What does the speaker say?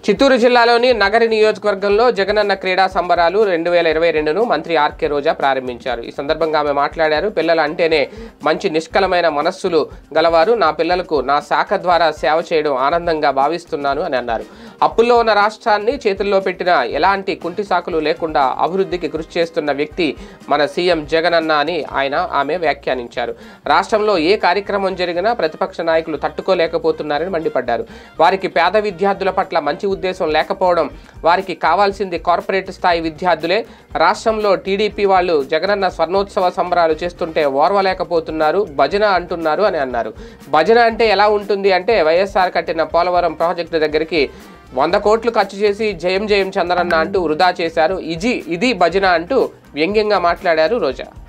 చిత్తూరు జిల్లాలోని నగరి నియోజకవర్గంలో జగనన్న క్రీడా సంబరాలు రెండు వేల ఇరవై రెండును మంత్రి ఆర్కే రోజా ప్రారంభించారు ఈ సందర్భంగా ఆమె మాట్లాడారు పిల్లలు అంటేనే మంచి నిష్కలమైన మనస్సులు గలవారు నా పిల్లలకు నా శాఖ ద్వారా సేవ చేయడం ఆనందంగా భావిస్తున్నాను అని అన్నారు అప్పుల్లో ఉన్న రాష్ట్రాన్ని చేతుల్లో పెట్టిన ఎలాంటి కుంటి సాకులు లేకుండా అభివృద్ధికి కృషి చేస్తున్న వ్యక్తి మన సీఎం జగనన్న అని ఆయన ఆమె వ్యాఖ్యానించారు రాష్ట్రంలో ఏ కార్యక్రమం జరిగినా ప్రతిపక్ష నాయకులు తట్టుకోలేకపోతున్నారని మండిపడ్డారు వారికి పేద విద్యార్థుల పట్ల మంచి ఉద్దేశం లేకపోవడం వారికి కావాల్సింది కార్పొరేట్ స్థాయి విద్యార్థులే రాష్ట్రంలో టీడీపీ వాళ్ళు జగనన్న స్వర్ణోత్సవ సంబరాలు చేస్తుంటే ఓర్వలేకపోతున్నారు భజన అంటున్నారు అని అన్నారు భజన అంటే ఎలా ఉంటుంది అంటే వైఎస్ఆర్ కట్టిన పోలవరం ప్రాజెక్టు దగ్గరికి వంద కోట్లు ఖర్చు చేసి జయం జయం చంద్రన్న అంటూ వృధా చేశారు ఇది ఇది భజన అంటూ వ్యంగ్యంగా మాట్లాడారు రోజా